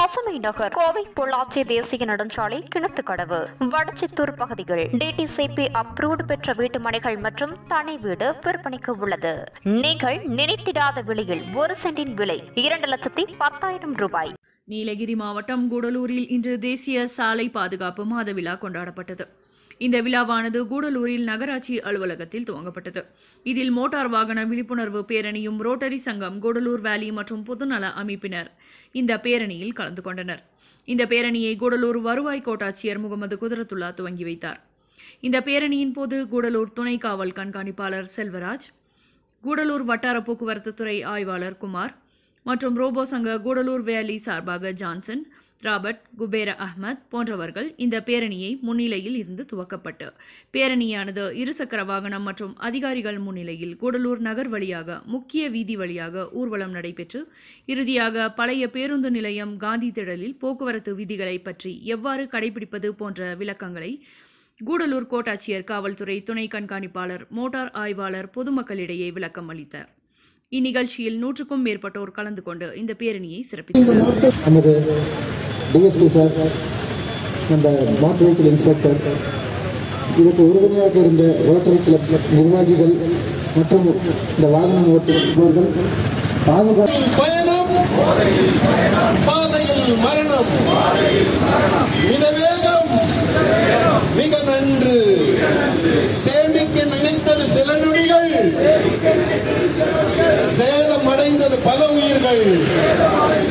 பசுமை நகர் கோவை பொள்ளாச்சி தேசிய நெடுஞ்சாலை கிணத்துக்கடவு வடச்சித்தூர் பகுதிகள் டிடிசிபி அப்ரூவ்டு பெற்ற வீட்டு மனைகள் மற்றும் தனி வீடு விற்பனைக்கு உள்ளது நீங்கள் நினைத்திடாத விலையில் ஒரு சென்டின் விலை இரண்டு லட்சத்தி பத்தாயிரம் ரூபாய் நீலகிரி மாவட்டம் கூடலூரில் இன்று தேசிய சாலை பாதுகாப்பு மாத விழா கொண்டாடப்பட்டது இந்த விழாவானது கூடலூரில் நகராட்சி அலுவலகத்தில் துவங்கப்பட்டது இதில் மோட்டார் வாகன விழிப்புணர்வு பேரணியும் ரோட்டரி சங்கம் கூடலூர் வேலி மற்றும் பொதுநல அமைப்பினர் இந்த பேரணியில் கலந்து கொண்டனர் இந்த பேரணியை கூடலூர் வருவாய் கோட்டாட்சியர் முகமது குதரத்துல்லா துவங்கி வைத்தார் இந்த பேரணியின் போது கூடலூர் துணை காவல் கண்காணிப்பாளர் செல்வராஜ் கூடலூர் வட்டார போக்குவரத்து துறை ஆய்வாளர் குமார் மற்றும் ரோபோ சங்க கூடலூர் வேலி சார்பாக ஜான்சன் ராபர்ட் குபேர அஹ்மத் போன்றவர்கள் இந்த பேரணியை முன்னிலையில் இருந்து துவக்கப்பட்டு பேரணியானது இருசக்கர வாகனம் மற்றும் அதிகாரிகள் முன்னிலையில் கூடலூர் நகர் வழியாக முக்கிய வீதி வழியாக ஊர்வலம் நடைபெற்று இறுதியாக பழைய பேருந்து நிலையம் காந்தி திடலில் போக்குவரத்து விதிகளை பற்றி எவ்வாறு கடைபிடிப்பது போன்ற விளக்கங்களை கூடலூர் கோட்டாட்சியர் காவல்துறை துணை கண்காணிப்பாளர் மோட்டார் ஆய்வாளர் பொதுமக்களிடையே விளக்கம் அளித்தார் இந்நிகழ்ச்சியில் நூற்றுக்கும் மேற்பட்டோர் கலந்து கொண்டு இந்த பேரணியை சிறப்பித்தனர் நமது டிஎஸ்பி சார் நம்ம மோட்டார் வெஹிக்கிள் இன்ஸ்பெக்டர் இதுக்கு உறுதுணையாக இருந்த ரோட்டரி கிளப் நிர்வாகிகள் மற்றும் இந்த வாகனம் ஓட்டுபவர்கள் பாதுகாப்பு பயணம் பாதையில் மரணம் மிதவேகம் மிக நன்று சேமிக்க நினைத்தது சில நொடிகள் சேதம் அடைந்தது பல உயிர்கள்